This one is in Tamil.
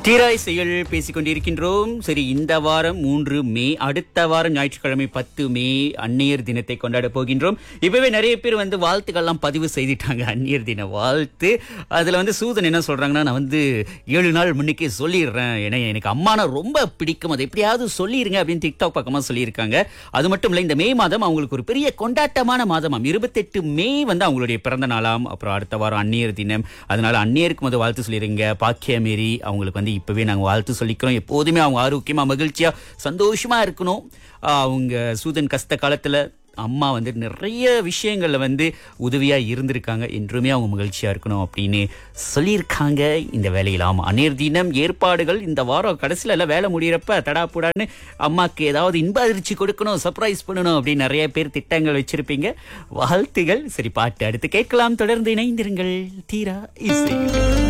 தீராய் செயல் பேசிக் கொண்டிருக்கின்றோம் சரி இந்த வாரம் மூன்று மே அடுத்த வாரம் ஞாயிற்றுக்கிழமை பத்து மே அந்நியர் தினத்தை கொண்டாட போகின்றோம் இப்பவே நிறைய பேர் வந்து வாழ்த்துக்கள்லாம் பதிவு செய்துட்டாங்க அந்நியர் தின வாழ்த்து அதுல வந்து சூதன் என்ன சொல்றாங்கன்னா நான் வந்து ஏழு நாள் முன்னுக்கே சொல்லிடுறேன் ஏன்னா எனக்கு அம்மானா ரொம்ப பிடிக்கும் அதை எப்படியாவது சொல்லிருங்க அப்படின்னு டிக்டாக் பக்கமா சொல்லியிருக்காங்க அது மட்டும் இல்ல இந்த மே மாதம் அவங்களுக்கு ஒரு பெரிய கொண்டாட்டமான மாதமாம் இருபத்தெட்டு மே வந்து அவங்களுடைய பிறந்த நாளாம் அப்புறம் அடுத்த வாரம் அந்நியர் தினம் அதனால அந்நியருக்கு முதல் வாழ்த்து சொல்லிருங்க பாக்கியமேரி அவங்களுக்கு வந்து இப்பவே நாங்க வாழ்த்து சொல்லிக்கிறோம் எப்போதுமே அவங்க ஆரோக்கியமா மகிழ்ச்சியா சந்தோஷமா இருக்கணும் ஆஹ் அவங்க சூதன் கஷ்ட காலத்துல அம்மா வந்து நிறைய விஷயங்கள்ல வந்து உதவியா இருந்திருக்காங்க என்றுமே அவங்க மகிழ்ச்சியா இருக்கணும் அப்படின்னு சொல்லியிருக்காங்க இந்த வேலையில் ஆமா அந்நியர் தினம் ஏற்பாடுகள் இந்த வாரம் கடைசியில எல்லாம் வேலை முடியிறப்ப தடாப்புடான்னு அம்மாக்கு ஏதாவது இன்ப அதிர்ச்சி கொடுக்கணும் சர்ப்ரைஸ் பண்ணணும் அப்படின்னு நிறைய பேர் திட்டங்கள் வச்சிருப்பீங்க வாழ்த்துகள் சரி பாட்டு அடுத்து கேட்கலாம் தொடர்ந்து இணைந்திருங்கள் தீரா இசை